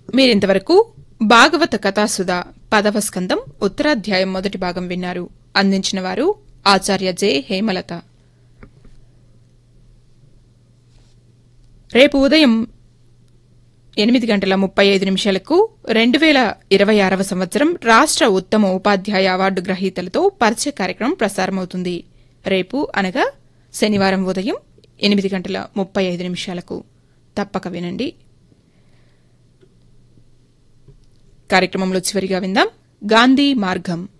మీరింతవరకు భాగవత కథాసుధ పదవ స్కందం ఉత్తరాధ్యాయం మొదటి భాగం విన్నారు అందించిన వారు ఆచార్య జె హేమలత రేపు ఉదయం ఎనిమిది గంటల ముప్పై ఐదు నిమిషాలకు రెండు వేల ఇరవై ఆరవ సంవత్సరం రాష్ట ఉత్తమ ఉపాధ్యాయ అవార్డు గ్రహీతలతో పరిచయ కార్యక్రమం ప్రసారమవుతుంది రేపు అనగా శనివారం ఉదయం ఎనిమిది గంటల ముప్పై ఐదు నిమిషాలకు తప్పక వినండి కార్యక్రమంలో చివరిగా విందాం గాంధీ మార్గం